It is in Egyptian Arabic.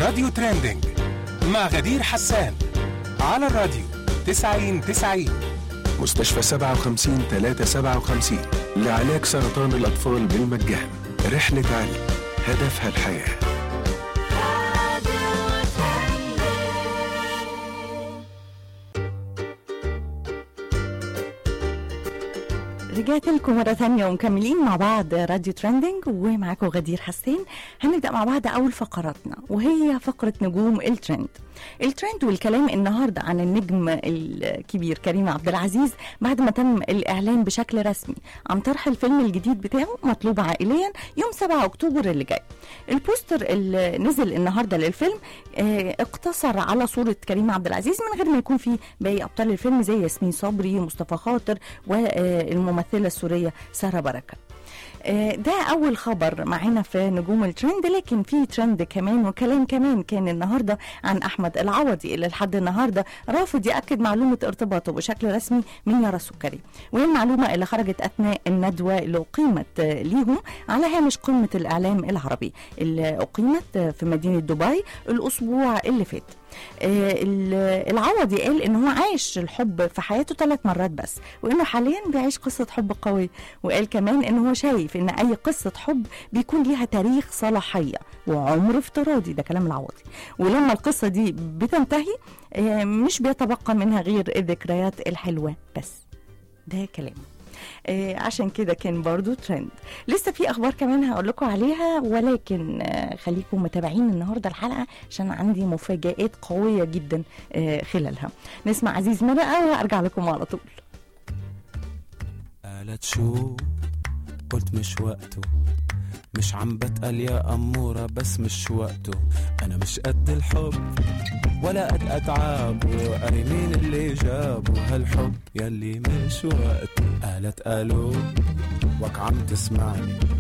راديو تريندينج مع غدير حسان على الراديو 90 90 مستشفى 57 357 لعلاج سرطان الأطفال بالمجان رحلة علم هدفها الحياه رجعت لكم مرة ثانية ومكملين مع بعض راديو ترندنج ومعاكم غدير حسين هنبدأ مع بعض أول فقراتنا وهي فقرة نجوم الترند الترند والكلام النهاردة عن النجم الكبير كريم عبد العزيز بعد ما تم الإعلان بشكل رسمي عن طرح الفيلم الجديد بتاعه مطلوب عائليا يوم 7 أكتوبر اللي جاي البوستر اللي نزل النهاردة للفيلم آه، اقتصر على صورة كريم عبد العزيز من غير ما يكون فيه باقي أبطال الفيلم زي ياسمين صبري مصطفى خاطر والممثلة السورية سارة بركة آه، ده أول خبر معانا في نجوم الترند لكن في ترند كمان وكلام كمان كان النهاردة عن أحمد العوضي اللي لحد النهاردة رافض يأكد معلومة ارتباطه بشكل رسمي من يارا السكري وهي المعلومة اللي خرجت أثناء الندوة اللي أقيمت آه، ليهم على هامش قمة الإعلام العربي اللي أقيمت آه، في مدينة دبي الأسبوع اللي فات آه، ال- العوضي قال ان هو عايش الحب في حياته ثلاث مرات بس وانه حاليا بيعيش قصه حب قويه وقال كمان ان هو شايف ان اي قصه حب بيكون ليها تاريخ صلاحيه وعمر افتراضي ده كلام العوضي ولما القصه دي بتنتهي آه، مش بيتبقى منها غير الذكريات الحلوه بس ده كلامه آه، عشان كده كان برضو ترند لسه في اخبار كمان هقول لكم عليها ولكن آه، خليكم متابعين النهارده الحلقه عشان عندي مفاجآت قويه جدا آه، خلالها نسمع عزيز مرقه وارجع لكم على طول قالت شو قلت مش وقته مش عم بتقل يا أمورة بس مش وقته أنا مش قد الحب ولا قد أتعابه قالي مين اللي جابه هالحب يلي مش وقته قالت قالوا وك عم تسمعني